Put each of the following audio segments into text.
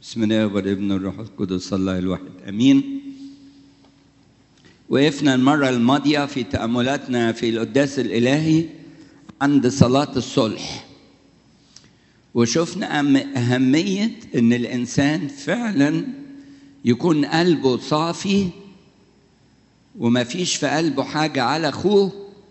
بسم الله والابن والروح القدس الله الواحد امين وقفنا المرة الماضية في تأملاتنا في القداس الإلهي عند صلاة الصلح وشفنا أم- أهمية إن الإنسان فعلا يكون قلبه صافي وما فيش في قلبه حاجة على أخوه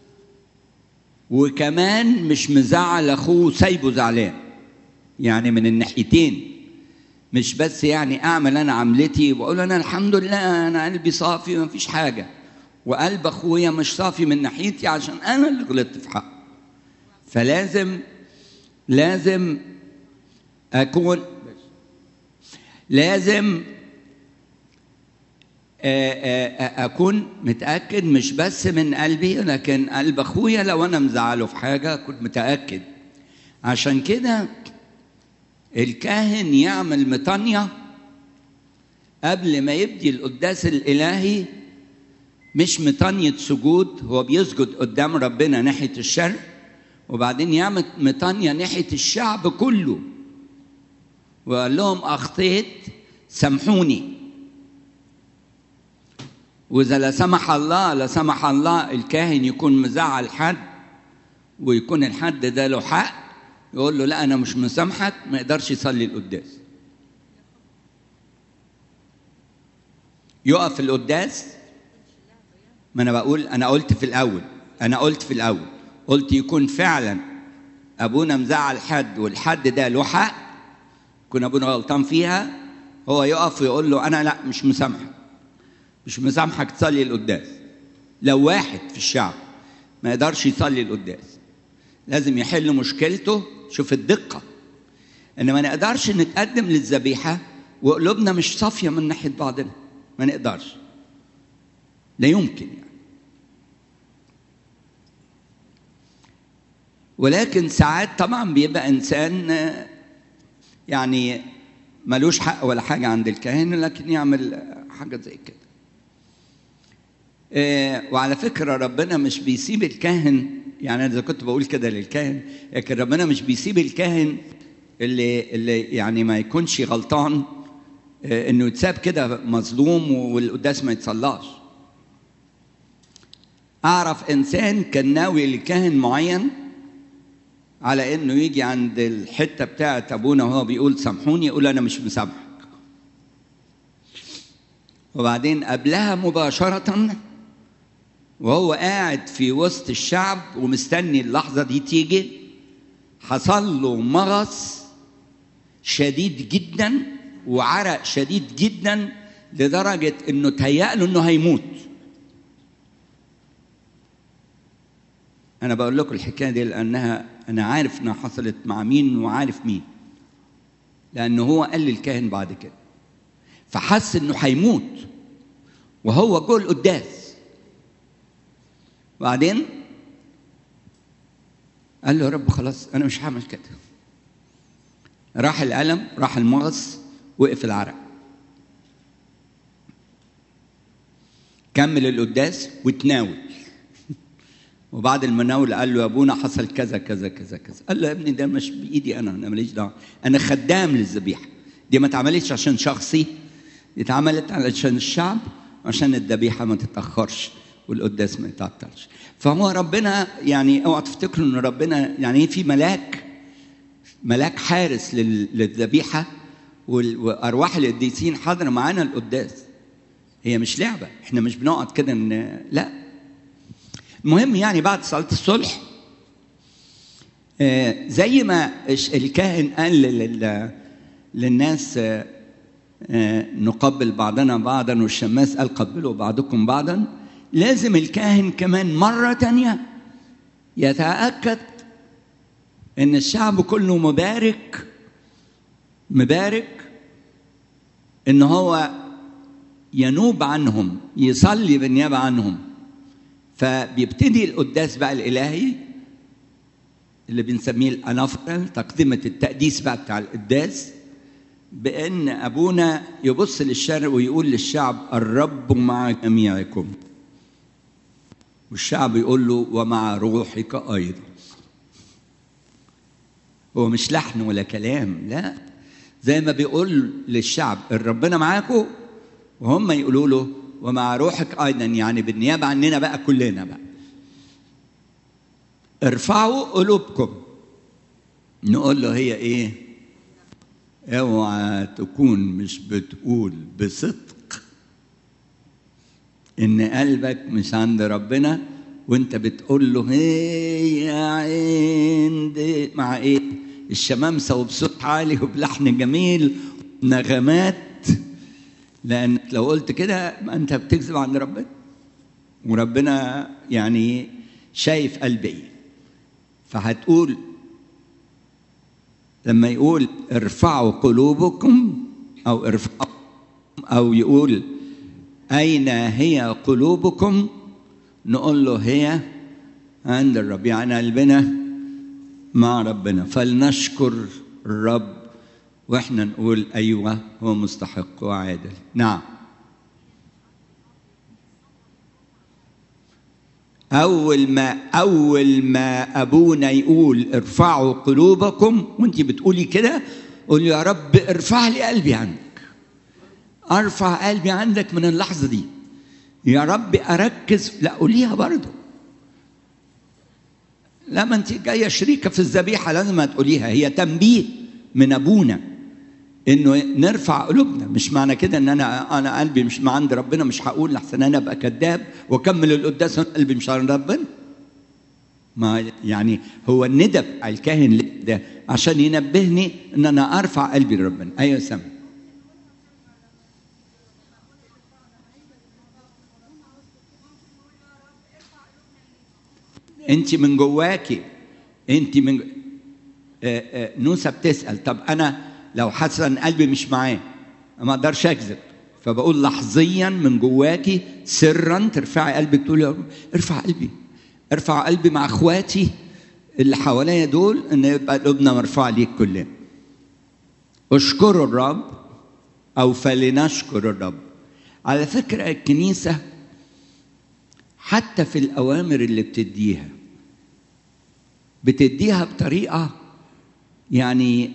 وكمان مش مزعل أخوه سايبه زعلان يعني من الناحيتين مش بس يعني اعمل انا عملتي واقول انا الحمد لله انا قلبي صافي ما فيش حاجه وقلب اخويا مش صافي من ناحيتي عشان انا اللي غلطت في حقه فلازم لازم اكون لازم آه، آه، آه، اكون متاكد مش بس من قلبي لكن قلب اخويا لو انا مزعله في حاجه كنت متاكد عشان كده الكاهن يعمل مطانية قبل ما يبدي القداس الإلهي مش مطانية سجود هو بيسجد قدام ربنا ناحية الشرق وبعدين يعمل مطانية ناحية الشعب كله وقال لهم أخطيت سامحوني وإذا لا سمح الله لا سمح الله الكاهن يكون مزعل حد ويكون الحد ده له حق يقول له لا انا مش مسامحك ما يقدرش يصلي القداس يقف القداس ما انا بقول انا قلت في الاول انا قلت في الاول قلت يكون فعلا ابونا مزعل حد والحد ده له حق يكون ابونا غلطان فيها هو يقف ويقول له انا لا مش مسامحك مش مسامحك تصلي القداس لو واحد في الشعب ما يقدرش يصلي القداس لازم يحل مشكلته شوف الدقة إن ما نقدرش نتقدم للذبيحة وقلوبنا مش صافية من ناحية بعضنا ما نقدرش لا يمكن يعني ولكن ساعات طبعا بيبقى إنسان آه، يعني ملوش حق ولا حاجة عند الكاهن لكن يعمل آه، حاجة زي كده آه، وعلى فكرة ربنا مش بيسيب الكاهن يعني أنا إذا كنت بقول كده للكاهن لكن ربنا مش بيسيب الكاهن اللي اللي يعني ما يكونش غلطان آه، إنه يتساب كده مظلوم والقداس ما يتصلاش. أعرف إنسان كان ناوي لكاهن معين على إنه يجي عند الحتة بتاعت أبونا وهو بيقول سامحوني يقول أنا مش مسامحك. وبعدين قبلها مباشرة وهو قاعد في وسط الشعب ومستني اللحظة دي تيجي حصل له مغص شديد جدا وعرق شديد جدا لدرجة انه تهيأ له انه هيموت انا بقول لكم الحكاية دي لانها انا عارف انها حصلت مع مين وعارف مين لانه هو قال للكاهن بعد كده فحس انه هيموت وهو جوه القداس بعدين قال له يا رب خلاص انا مش هعمل كده راح الالم راح المغص وقف العرق كمل القداس وتناول وبعد المناول قال له يا ابونا حصل كذا كذا كذا كذا قال له يا ابني ده مش بايدي انا انا ماليش دعوه انا خدام للذبيحه دي ما اتعملتش عشان شخصي دي اتعملت علشان الشعب عشان الذبيحه ما تتاخرش والقداس ما يتعطلش فهو ربنا يعني اوعى تفتكروا ان ربنا يعني ايه في ملاك ملاك حارس لل- للذبيحه وال- وارواح القديسين حاضره معانا القداس هي مش لعبه احنا مش بنقعد كده ان لا المهم يعني بعد صلاه الصلح آه، زي ما الش- الكاهن قال لل- للناس آه، آه، نقبل بعضنا بعضا والشماس قال قبلوا بعضكم بعضا لازم الكاهن كمان مرة تانية يتأكد إن الشعب كله مبارك مبارك إن هو ينوب عنهم يصلي بالنيابة عنهم فبيبتدي القداس بقى الإلهي اللي بنسميه الأنافرل تقدمة التقديس بقى بتاع القداس بأن أبونا يبص للشرق ويقول للشعب الرب مع جميعكم والشعب يقول له ومع روحك أيضا هو مش لحن ولا كلام لا زي ما بيقول للشعب ربنا معاكم وهم يقولوا له ومع روحك ايضا يعني بالنيابه عننا بقى كلنا بقى ارفعوا قلوبكم نقول له هي ايه اوعى تكون مش بتقول بصدق ان قلبك مش عند ربنا وانت بتقول له هي يا عين دي مع ايه الشمامسه وبصوت عالي وبلحن جميل نغمات لان لو قلت كده ما انت بتكذب عند ربنا وربنا يعني شايف قلبي فهتقول لما يقول ارفعوا قلوبكم او ارفعوا او يقول اين هي قلوبكم نقول له هي عند الرب يعني قلبنا مع ربنا فلنشكر الرب واحنا نقول ايوه هو مستحق وعادل نعم اول ما اول ما ابونا يقول ارفعوا قلوبكم وانت بتقولي كده قول يا رب ارفع لي قلبي عنك ارفع قلبي عندك من اللحظه دي يا رب اركز لا قوليها برضه لا ما انت جايه شريكه في الذبيحه لازم تقوليها هي تنبيه من ابونا انه نرفع قلوبنا مش معنى كده ان انا انا قلبي مش مع عند ربنا مش هقول لحسن انا ابقى كذاب واكمل القداس قلبي مش عند ربنا ما يعني هو الندى بتاع الكاهن ده عشان ينبهني ان انا ارفع قلبي لربنا ايوه سامع انت من جواكي انت من آه آه نوسه بتسال طب انا لو حاسه ان قلبي مش معاه ما اقدرش اكذب فبقول لحظيا من جواكي سرا ترفعي قلبك تقول يا رب ارفع قلبي ارفع قلبي مع اخواتي اللي حواليا دول ان يبقى قلوبنا مرفوع ليك كلنا اشكروا الرب او فلنشكر الرب على فكره الكنيسه حتى في الاوامر اللي بتديها بتديها بطريقه يعني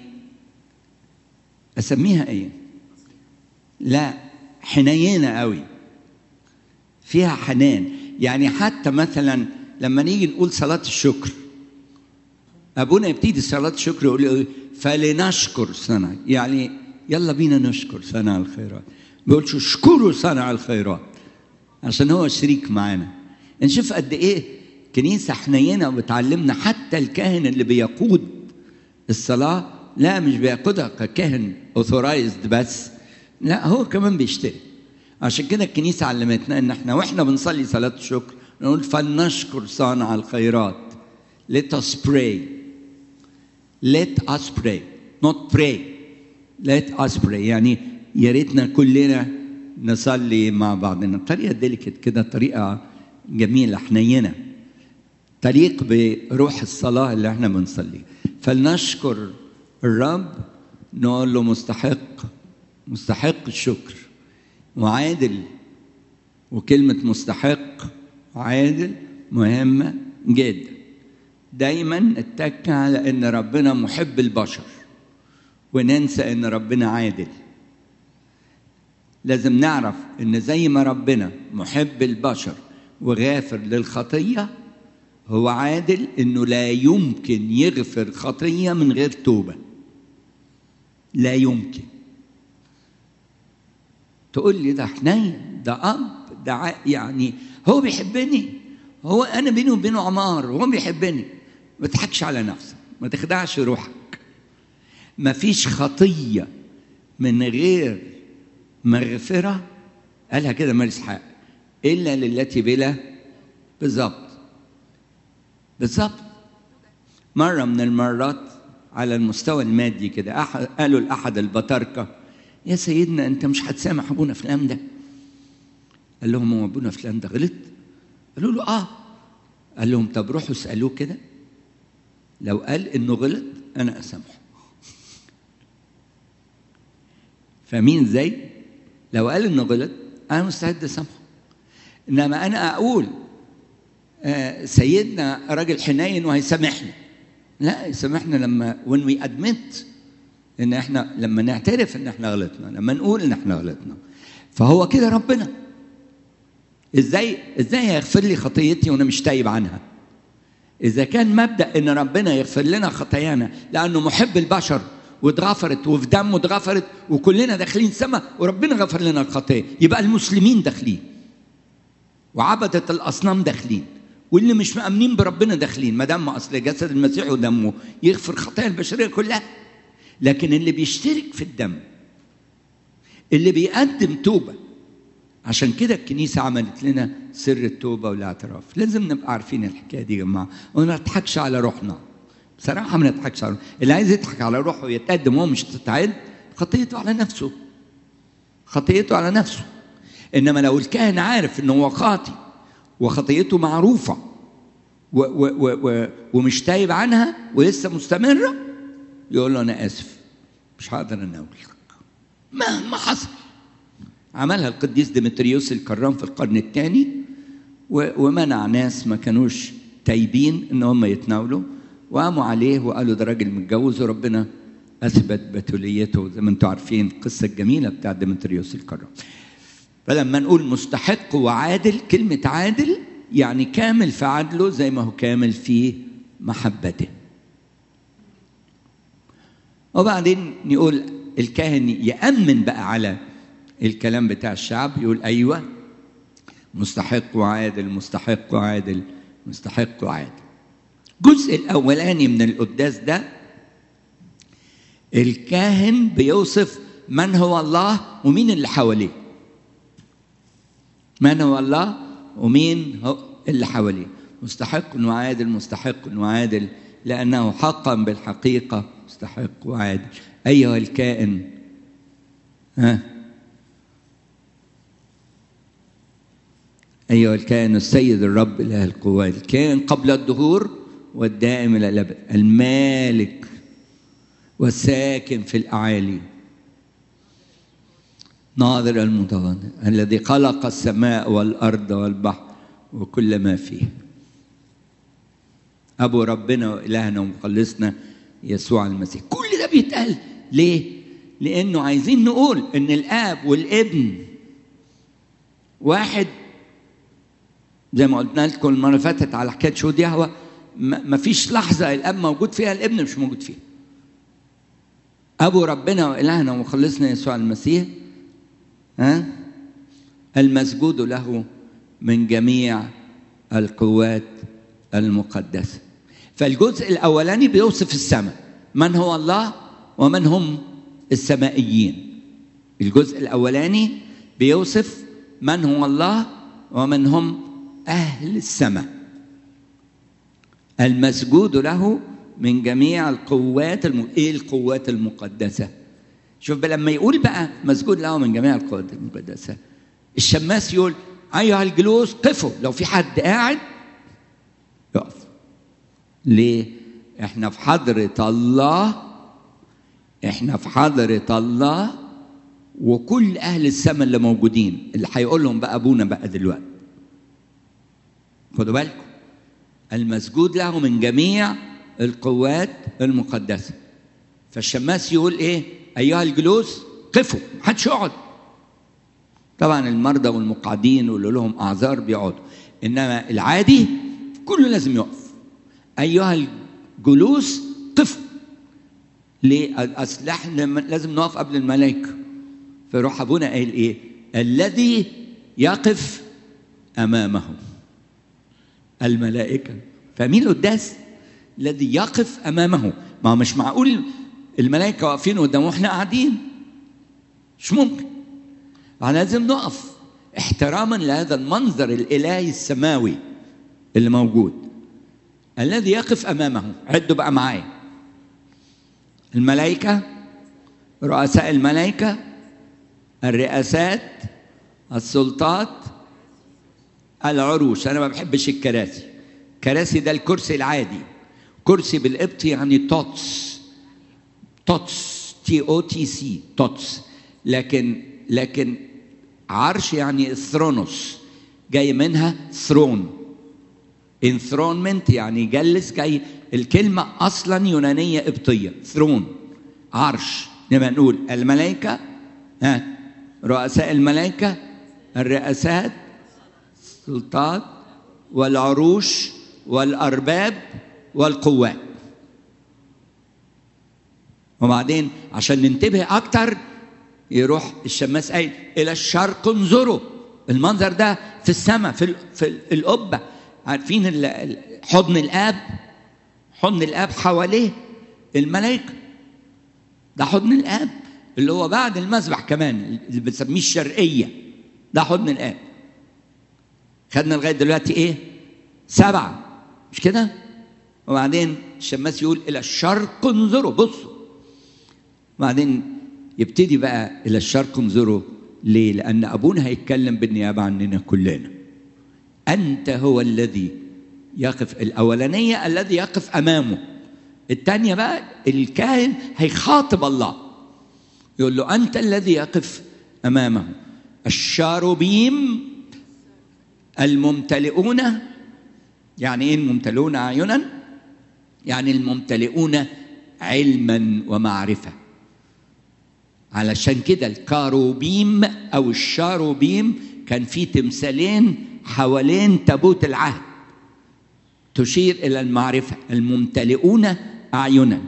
اسميها ايه لا حنينه قوي فيها حنان يعني حتى مثلا لما نيجي نقول صلاه الشكر ابونا يبتدي صلاه الشكر يقول ايه فلنشكر صنع يعني يلا بينا نشكر صنع الخيرات ما بيقولش اشكروا صنع الخيرات عشان هو شريك معانا نشوف قد ايه كنيسه حنينه وبتعلمنا حتى الكاهن اللي بيقود الصلاه لا مش بياخدها ككاهن اوثورايزد بس لا هو كمان بيشتري عشان كده الكنيسه علمتنا ان احنا واحنا بنصلي صلاه الشكر نقول فلنشكر صانع الخيرات let us pray let us pray not pray let us pray يعني يا ريتنا كلنا نصلي مع بعضنا طريقه ديليكت كده طريقه جميله حنينه تليق بروح الصلاه اللي احنا بنصلي فلنشكر الرب نقول له مستحق مستحق الشكر وعادل وكلمة مستحق وعادل مهمة جدا دايما نتك على ان ربنا محب البشر وننسى ان ربنا عادل لازم نعرف ان زي ما ربنا محب البشر وغافر للخطيه هو عادل انه لا يمكن يغفر خطيه من غير توبه لا يمكن تقول لي ده حنين ده اب ده يعني هو بيحبني هو انا بيني وبينه عمار هو بيحبني ما تضحكش على نفسك ما تخدعش روحك ما فيش خطيه من غير مغفره قالها كده ماري اسحاق الا للتي بلا بالظبط بالظبط مرة من المرات على المستوى المادي كده أحد قالوا لأحد البطاركة يا سيدنا أنت مش هتسامح أبونا فلان ده قال لهم هو أبونا فلان ده غلط قالوا له آه قال لهم طب روحوا اسألوه كده لو قال إنه غلط أنا أسامحه فمين زي لو قال إنه غلط أنا مستعد أسامحه إنما أنا أقول آه سيدنا راجل حنين وهيسامحنا لا يسامحنا لما when we admit ان احنا لما نعترف ان احنا غلطنا لما نقول ان احنا غلطنا فهو كده ربنا ازاي ازاي هيغفر لي خطيتي وانا مش تايب عنها اذا كان مبدا ان ربنا يغفر لنا خطايانا لانه محب البشر واتغفرت وفي دمه اتغفرت وكلنا داخلين سما وربنا غفر لنا الخطايا يبقى المسلمين داخلين وعبدة الأصنام داخلين واللي مش مأمنين بربنا داخلين ما دام أصل جسد المسيح ودمه يغفر خطايا البشرية كلها لكن اللي بيشترك في الدم اللي بيقدم توبة عشان كده الكنيسة عملت لنا سر التوبة والاعتراف لازم نبقى عارفين الحكاية دي يا جماعة وما نضحكش على روحنا بصراحة ما نضحكش على روحنا اللي عايز يضحك على روحه ويتقدم وهو مش تتعد خطيته على نفسه خطيته على نفسه انما لو الكاهن عارف ان هو خاطي وخطيته معروفه و و و و ومش تايب عنها ولسه مستمره يقول له انا اسف مش هقدر اناولك مهما حصل عملها القديس ديمتريوس الكرام في القرن الثاني ومنع ناس ما كانوش تايبين ان هم يتناولوا وقاموا عليه وقالوا ده راجل متجوز وربنا اثبت بتوليته زي ما انتم عارفين القصه الجميله بتاعت ديمتريوس الكرام فلما نقول مستحق وعادل كلمة عادل يعني كامل في عدله زي ما هو كامل في محبته وبعدين نقول الكاهن يأمن بقى على الكلام بتاع الشعب يقول أيوة مستحق وعادل مستحق وعادل مستحق وعادل الجزء الأولاني من القداس ده الكاهن بيوصف من هو الله ومين اللي حواليه من هو الله ومين هو اللي حواليه مستحق وعادل مستحق وعادل لأنه حقا بالحقيقة مستحق وعادل أيها الكائن ها أيها الكائن السيد الرب إله القوات الكائن قبل الدهور والدائم إلى الأبد المالك والساكن في الأعالي ناظر المتغنى الذي خلق السماء والارض والبحر وكل ما فيه ابو ربنا والهنا ومخلصنا يسوع المسيح كل ده بيتقال ليه لانه عايزين نقول ان الاب والابن واحد زي ما قلنا لكم المره اللي فاتت على حكايه شهود يهوى ما فيش لحظه الاب موجود فيها الابن مش موجود فيها ابو ربنا والهنا ومخلصنا يسوع المسيح ها المسجود له من جميع القوات المقدسة فالجزء الأولاني بيوصف السماء من هو الله ومن هم السمائيين الجزء الأولاني بيوصف من هو الله ومن هم أهل السماء المسجود له من جميع القوات الم... ايه القوات المقدسه شوف بقى لما يقول بقى مسجود له من جميع القوات المقدسة الشماس يقول أيها الجلوس قفوا لو في حد قاعد يقف ليه؟ احنا في حضرة الله احنا في حضرة الله وكل أهل السماء اللي موجودين اللي هيقول لهم بقى أبونا بقى دلوقتي خدوا بالكم المسجود له من جميع القوات المقدسة فالشماس يقول إيه؟ ايها الجلوس قفوا محدش يقعد طبعا المرضى والمقعدين واللي لهم اعذار بيقعدوا انما العادي كله لازم يقف ايها الجلوس قفوا ليه اصل احنا لازم نقف قبل الملائكه فيروح ابونا قايل ايه الذي يقف امامه الملائكه فمين القداس الذي يقف امامه ما هو مش معقول الملائكه واقفين قدامه واحنا قاعدين مش ممكن لازم نقف احتراما لهذا المنظر الالهي السماوي اللي موجود الذي يقف امامه عدوا بقى معايا الملائكه رؤساء الملائكه الرئاسات السلطات العروش انا ما بحبش الكراسي كراسي ده الكرسي العادي كرسي بالقبط يعني توتس توتس تي او تي سي توتس لكن لكن عرش يعني ثرونوس جاي منها ثرون انثرونمنت يعني يجلس جاي الكلمة أصلا يونانية قبطية ثرون عرش نبقى نقول الملائكة ها رؤساء الملائكة الرئاسات السلطات والعروش والأرباب والقوات وبعدين عشان ننتبه أكتر يروح الشماس قايل إلى الشرق انظروا المنظر ده في السماء في, ال- في ال- القبة عارفين ال- ال- حضن الآب حضن الآب حواليه الملائكة ده حضن الآب اللي هو بعد المذبح كمان اللي بنسميه الشرقية ده حضن الآب خدنا لغاية دلوقتي إيه؟ سبعة مش كده؟ وبعدين الشماس يقول إلى الشرق انظروا بصوا وبعدين يبتدي بقى إلى الشرق انظروا ليه؟ لأن أبونا هيتكلم بالنيابة عننا كلنا أنت هو الذي يقف الأولانية الذي يقف أمامه الثانية بقى الكاهن هيخاطب الله يقول له أنت الذي يقف أمامه الشاروبيم الممتلئون يعني إيه الممتلئون أعينا؟ يعني الممتلئون علما ومعرفة علشان كده الكاروبيم أو الشاروبيم كان في تمثالين حوالين تابوت العهد تشير إلى المعرفة الممتلئون أعينا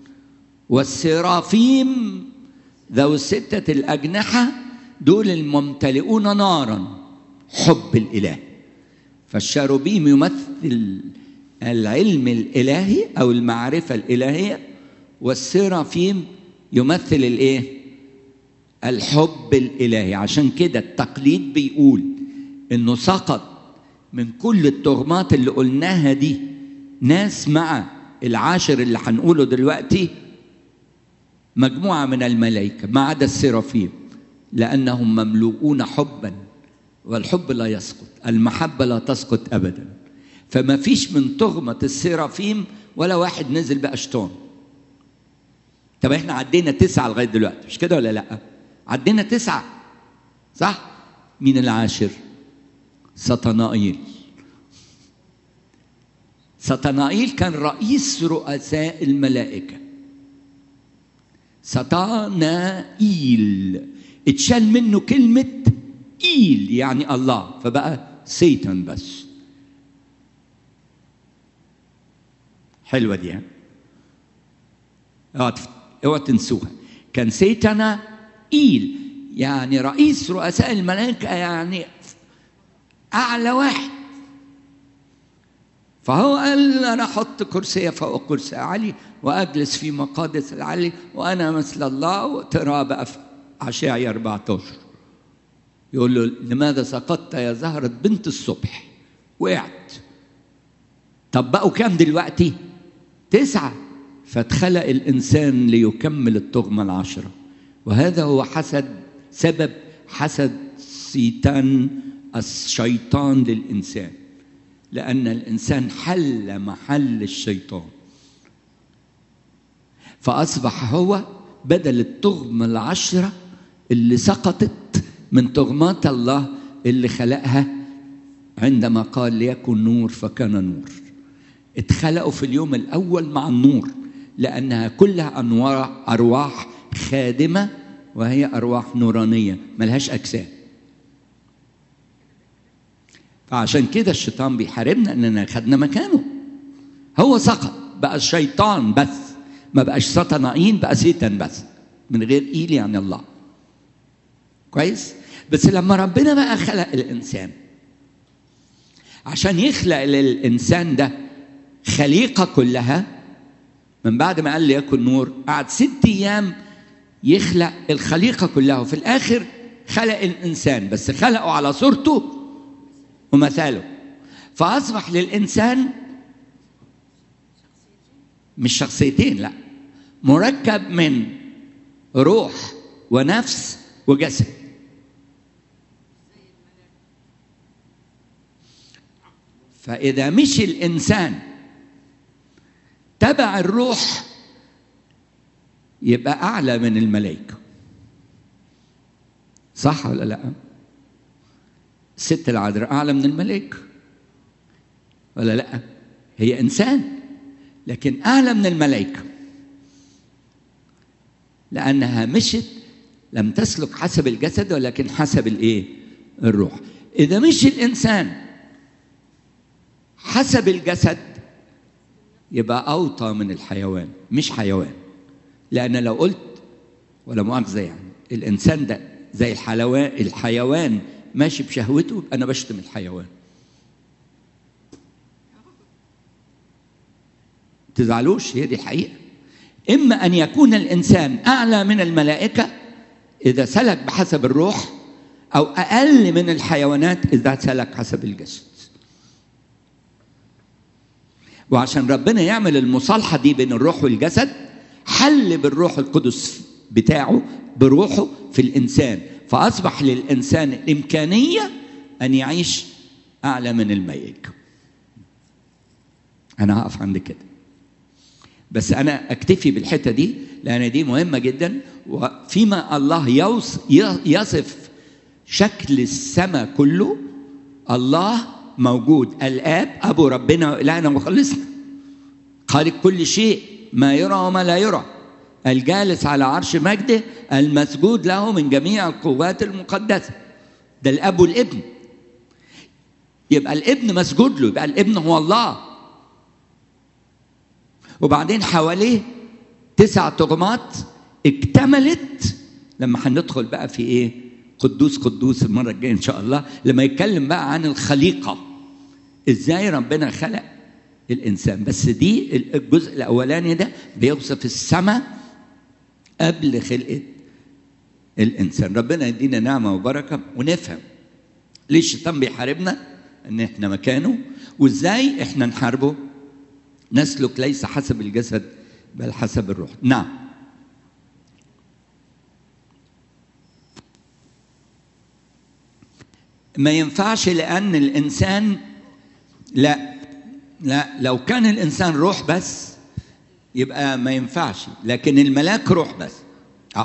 والسرافيم ذو الستة الأجنحة دول الممتلئون نارا حب الإله فالشاروبيم يمثل العلم الإلهي أو المعرفة الإلهية والسرافيم يمثل الإيه؟ الحب الإلهي عشان كده التقليد بيقول إنه سقط من كل التهمات اللي قلناها دي ناس مع العاشر اللي هنقوله دلوقتي مجموعة من الملائكة ما عدا السرافيم لأنهم مملوءون حبا والحب لا يسقط المحبة لا تسقط أبدا فما فيش من تهمة السرافيم ولا واحد نزل بأشتون طب احنا عدينا تسعة لغاية دلوقتي مش كده ولا لأ عدينا تسعة صح مين العاشر سطنائيل سطنائيل كان رئيس رؤساء الملائكة سطانائيل اتشال منه كلمة إيل يعني الله فبقى سيتان بس حلوة دي ها اوعى تف- اوعى تنسوها كان سيتانا إيل يعني رئيس رؤساء الملائكة يعني أعلى واحد فهو قال انا احط كرسي فوق كرسي علي واجلس في مقادس العلي وانا مثل الله وترى بقى في عشاعي 14 يقول له لماذا سقطت يا زهرة بنت الصبح وقعت طب بقوا كام دلوقتي تسعة فاتخلق الإنسان ليكمل التغمة العشرة وهذا هو حسد سبب حسد سيتان الشيطان للإنسان لأن الإنسان حل محل الشيطان فأصبح هو بدل التغمة العشرة اللي سقطت من تغمات الله اللي خلقها عندما قال ليكن نور فكان نور اتخلقوا في اليوم الأول مع النور لأنها كلها أنوار أرواح خادمة وهي أرواح نورانية ملهاش أجسام فعشان كده الشيطان بيحاربنا اننا خدنا مكانه هو سقط بقى الشيطان بس ما بقاش سطنائين بقى سيتان بس من غير ايل يعني الله كويس بس لما ربنا بقى خلق الانسان عشان يخلق للانسان ده خليقه كلها من بعد ما قال ليكن نور قعد ست ايام يخلق الخليقه كلها وفي الاخر خلق الانسان بس خلقه على صورته ومثاله فأصبح للإنسان مش شخصيتين لا مركب من روح ونفس وجسد فإذا مشي الإنسان تبع الروح يبقى أعلى من الملائكة صح ولا لأ؟ الست العذراء أعلى من الملائكة ولا لا هي إنسان لكن أعلى من الملائكة لانها مشت لم تسلك حسب الجسد ولكن حسب الايه الروح اذا مشي الانسان حسب الجسد يبقى اوطى من الحيوان مش حيوان لان لو قلت ولا مؤاخذه يعني الانسان ده زي الحيوان الحيوان ماشي بشهوته يبقى انا بشتم الحيوان تزعلوش هي دي الحقيقه اما ان يكون الانسان اعلى من الملائكه اذا سلك بحسب الروح او اقل من الحيوانات اذا سلك حسب الجسد وعشان ربنا يعمل المصالحه دي بين الروح والجسد حل بالروح القدس بتاعه بروحه في الانسان فاصبح للانسان الامكانيه ان يعيش اعلى من الملائكه انا هقف عند كده بس انا اكتفي بالحته دي لان دي مهمه جدا وفيما الله يوص يصف شكل السماء كله الله موجود الاب ابو ربنا والهنا ومخلصنا خالق كل شيء ما يرى وما لا يرى الجالس على عرش مجده المسجود له من جميع القوات المقدسه ده الاب والابن يبقى الابن مسجود له يبقى الابن هو الله وبعدين حواليه تسع طغمات اكتملت لما هندخل بقى في ايه قدوس قدوس المره الجايه ان شاء الله لما يتكلم بقى عن الخليقه ازاي ربنا خلق الانسان بس دي الجزء الاولاني ده بيوصف السماء قبل خلقه الانسان ربنا يدينا نعمه وبركه ونفهم ليه الشيطان بيحاربنا ان احنا مكانه وازاي احنا نحاربه نسلك ليس حسب الجسد بل حسب الروح نعم ما ينفعش لان الانسان لا لا لو كان الانسان روح بس يبقى ما ينفعش لكن الملاك روح بس اه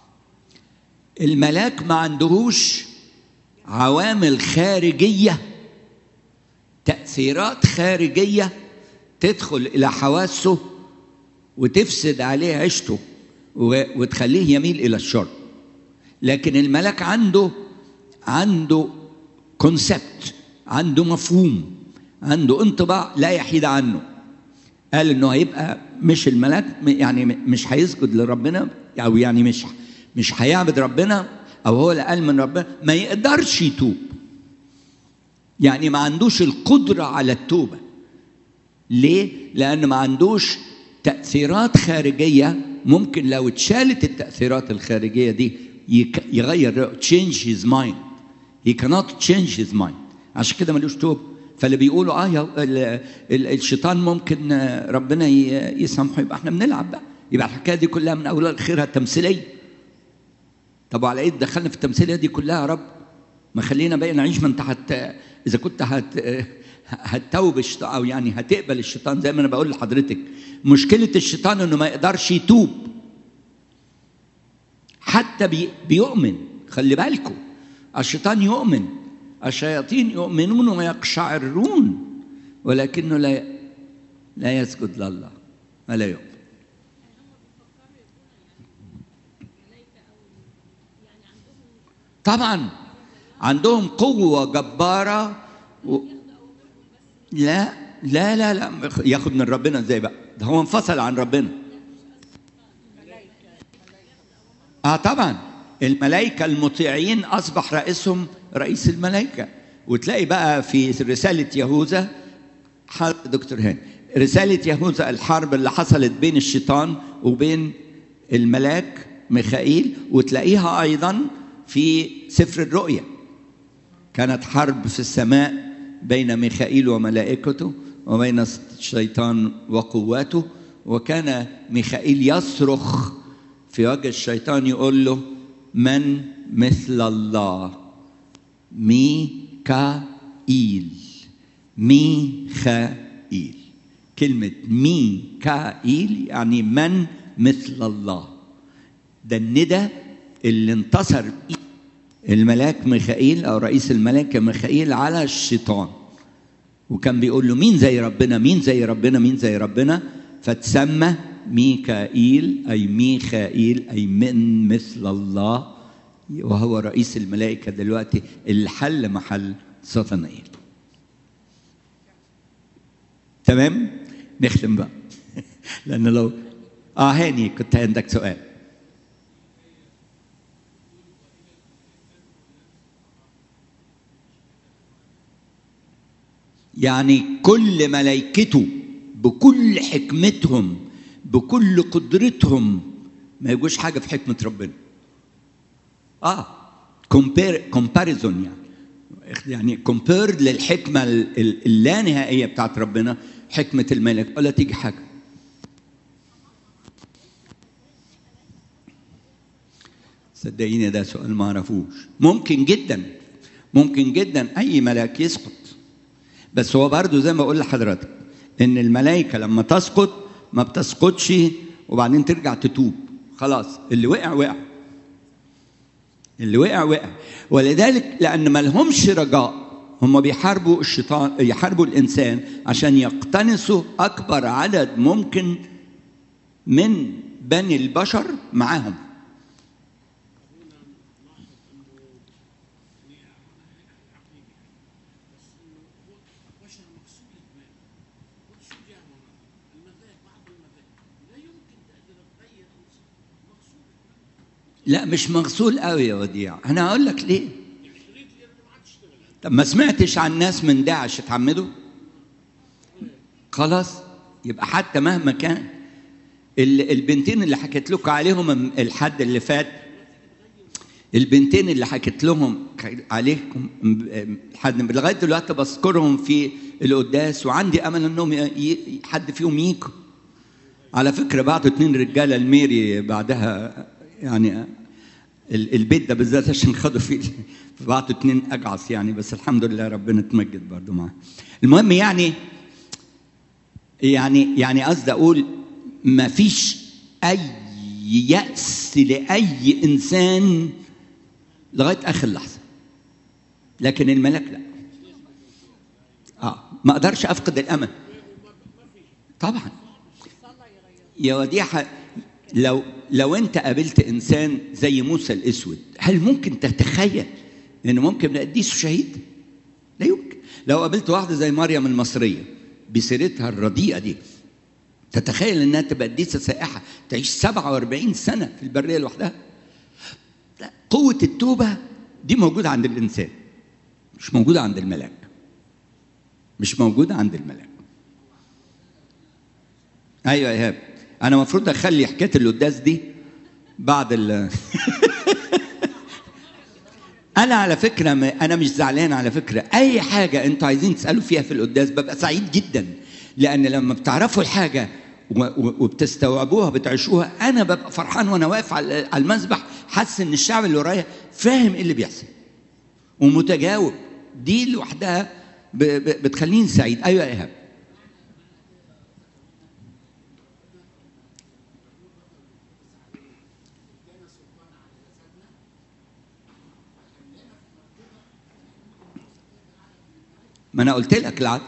الملاك ما عندهوش عوامل خارجيه تاثيرات خارجيه تدخل الى حواسه وتفسد عليه عيشته وتخليه يميل الى الشر لكن الملك عنده عنده كونسبت عنده مفهوم عنده انطباع لا يحيد عنه قال انه هيبقى مش الملاك يعني مش هيسجد لربنا او يعني مش مش هيعبد ربنا او هو اللي قال من ربنا ما يقدرش يتوب يعني ما عندوش القدره على التوبه ليه؟ لأن ما عندوش تأثيرات خارجية ممكن لو اتشالت التأثيرات الخارجية دي يغير change his mind he cannot change his mind عشان كده ملوش توب فاللي بيقولوا اه الشيطان ممكن ربنا يسامحه يبقى احنا بنلعب بقى يبقى الحكايه دي كلها من اولها لاخرها تمثيليه طب وعلى ايه دخلنا في التمثيليه دي كلها يا رب ما خلينا بقى نعيش ما انت هت اذا كنت هت هتوب او يعني هتقبل الشيطان زي ما انا بقول لحضرتك مشكله الشيطان انه ما يقدرش يتوب حتى بي بيؤمن خلي بالكم الشيطان يؤمن الشياطين يؤمنون ويقشعرون ولكنه لا لا يسجد لله ولا يؤمن طبعا عندهم قوة جبارة و... لا لا لا لا ياخد من ربنا ازاي بقى ده هو انفصل عن ربنا اه طبعا الملائكة المطيعين أصبح رئيسهم رئيس الملائكة وتلاقي بقى في رسالة يهوذا حرب دكتور هاني رسالة يهوذا الحرب اللي حصلت بين الشيطان وبين الملاك ميخائيل وتلاقيها أيضا في سفر الرؤيا كانت حرب في السماء بين ميخائيل وملائكته وبين الشيطان وقواته وكان ميخائيل يصرخ في وجه الشيطان يقول له من مثل الله ميكائيل ميخائيل كلمة ميكائيل يعني من مثل الله ده الندى اللي انتصر بيه الملاك ميخائيل او رئيس الملائكه ميخائيل على الشيطان وكان بيقول له مين زي ربنا مين زي ربنا مين زي ربنا فتسمى ميكائيل أي ميخائيل أي من مثل الله وهو رئيس الملائكة دلوقتي اللي حل محل سطنائيل تمام نختم بقى لأن لو آه هاني كنت عندك سؤال يعني كل ملائكته بكل حكمتهم بكل قدرتهم ما يجوش حاجه في حكمه ربنا اه كومبير كومباريزون يعني يعني كومبير للحكمه اللانهائيه بتاعت ربنا حكمه الملك ولا تيجي حاجه صدقيني ده سؤال ما اعرفوش ممكن جدا ممكن جدا اي ملاك يسقط بس هو برضه زي ما بقول لحضرتك ان الملائكه لما تسقط ما بتسقطش وبعدين ترجع تتوب خلاص اللي وقع وقع اللي وقع وقع ولذلك لان ما لهمش رجاء هم بيحاربوا الشيطان يحاربوا الانسان عشان يقتنصوا اكبر عدد ممكن من بني البشر معاهم لا مش مغسول قوي يا وديع انا هقول لك ليه طب ما سمعتش عن ناس من داعش اتعمدوا خلاص يبقى حتى مهما كان البنتين اللي حكيت لكم عليهم الحد اللي فات البنتين اللي حكيت لهم عليكم حد لغايه دلوقتي بذكرهم في القداس وعندي امل انهم حد فيهم يجوا على فكره بعتوا اتنين رجاله الميري بعدها يعني البيت ده بالذات عشان خدوا فيه بعتوا اتنين اجعص يعني بس الحمد لله ربنا اتمجد برضه معاه المهم يعني يعني يعني قصدي اقول ما فيش اي يأس لأي إنسان لغاية آخر لحظة لكن الملك لا اه ما اقدرش افقد الامل طبعا يا وديعه لو لو انت قابلت انسان زي موسى الاسود هل ممكن تتخيل ان ممكن نقديسه شهيد لا يمكن لو قابلت واحده زي مريم المصريه بسيرتها الرديئه دي تتخيل انها تبقى قديسه سائحه تعيش 47 سنه في البريه لوحدها لا قوه التوبه دي موجوده عند الانسان مش موجوده عند الملاك مش موجوده عند الملاك ايوه يا ايهاب انا المفروض اخلي حكايه القداس دي بعد ال انا على فكره م... انا مش زعلان على فكره اي حاجه انتوا عايزين تسالوا فيها في القداس ببقى سعيد جدا لان لما بتعرفوا الحاجه و... و... وبتستوعبوها بتعيشوها انا ببقى فرحان وانا واقف على على المسبح حاسس ان الشعب اللي ورايا فاهم ايه اللي بيحصل ومتجاوب دي لوحدها ب... ب... بتخليني سعيد ايوه يا ايهاب ما انا قلت لك العدل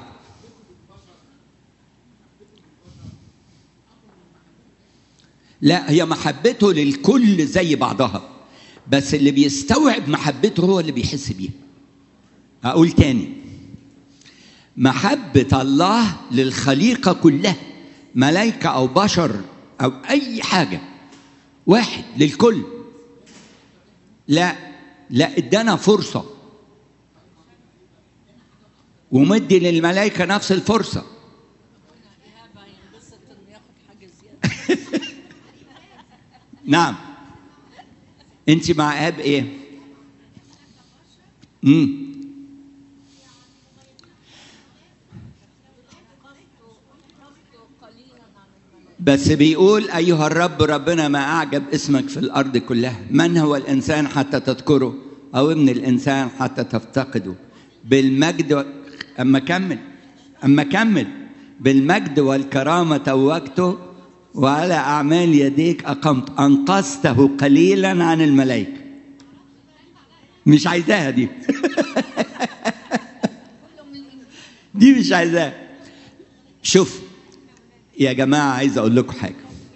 لا هي محبته للكل زي بعضها بس اللي بيستوعب محبته هو اللي بيحس بيها اقول تاني محبة الله للخليقة كلها ملائكة أو بشر أو أي حاجة واحد للكل لا لا ادانا فرصة ومدي للملائكة نفس الفرصة نعم انت مع اب ايه امم بس بيقول ايها الرب ربنا ما اعجب اسمك في الارض كلها من هو الانسان حتى تذكره او ابن الانسان حتى تفتقده بالمجد و... اما كمل اما كمل بالمجد والكرامه توجته وعلى اعمال يديك اقمت انقذته قليلا عن الملائكه مش عايزاها دي دي مش عايزاها شوف يا جماعه عايز اقول لكم حاجه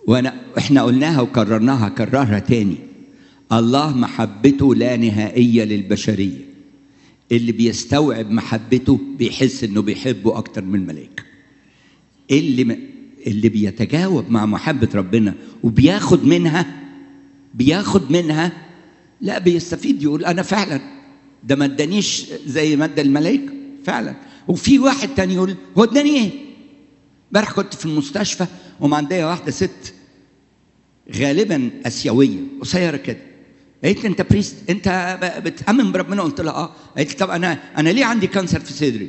وانا احنا قلناها وكررناها كررها تاني الله محبته لا نهائيه للبشريه اللي بيستوعب محبته بيحس انه بيحبه اكتر من الملائكه اللي اللي بيتجاوب مع محبه ربنا وبياخد منها بياخد منها لا بيستفيد يقول انا فعلا ده ما ادانيش زي ما ادى الملائكه فعلا وفي واحد تاني يقول هو اداني ايه؟ امبارح كنت في المستشفى ومعنديه واحده ست غالبا اسيويه قصيره كده قالت لي انت بريست انت بتامن بربنا قلت لها اه قالت لي طب انا انا ليه عندي كانسر في صدري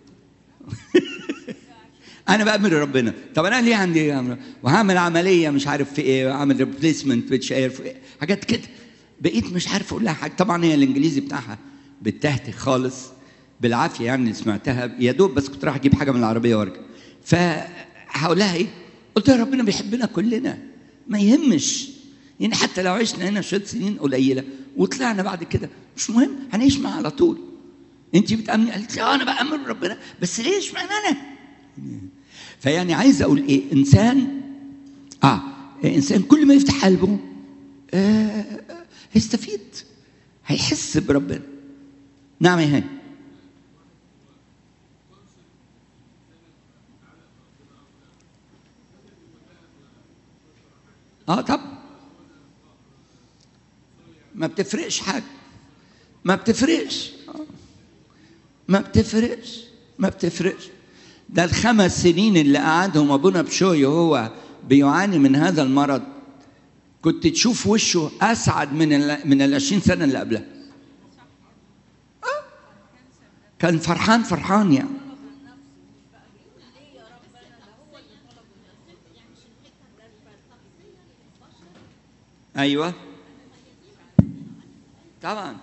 انا بامن ربنا طب انا ليه عندي وهعمل عمليه مش عارف في ايه وهعمل ريبليسمنت مش عارف ايه حاجات كده بقيت مش عارف اقول لها حاجه طبعا هي الانجليزي بتاعها بالتهته خالص بالعافيه يعني اللي سمعتها يا دوب بس كنت رايح اجيب حاجه من العربيه وارجع فهقول لها ايه؟ قلت لها ربنا بيحبنا كلنا ما يهمش يعني حتى لو عشنا هنا شويه سنين قليله وطلعنا بعد كده مش مهم هنعيش معاه على طول انت بتامني قالت لي اه انا بامن ربنا بس ليه اشمعنى انا؟ فيعني عايز اقول ايه؟ انسان اه انسان كل ما يفتح قلبه آه هيستفيد هيحس بربنا نعم يا هاني اه طب ما بتفرقش حاجه ما بتفرقش ما بتفرقش ما بتفرقش ده الخمس سنين اللي قعدهم ابونا بشوي وهو بيعاني من هذا المرض كنت تشوف وشه اسعد من ال من ال 20 سنه اللي قبلها كان فرحان فرحان يعني ايوه طبعا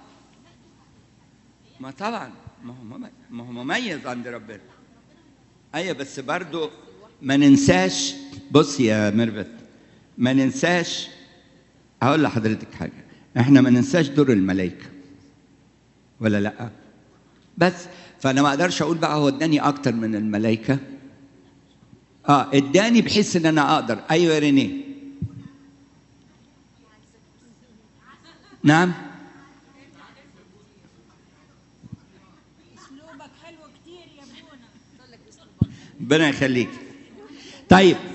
ما طبعا ما هو ما هو مميز عند ربنا ايوه بس برضو ما ننساش بص يا ميرفت ما ننساش هقول لحضرتك حاجه احنا ما ننساش دور الملائكه ولا لا بس فانا ما اقدرش اقول بقى هو اداني اكتر من الملائكه اه اداني بحيث ان انا اقدر ايوه يا رينيه نعم اسلوبك حلو كتير يا ابونا ربنا يخليك طيب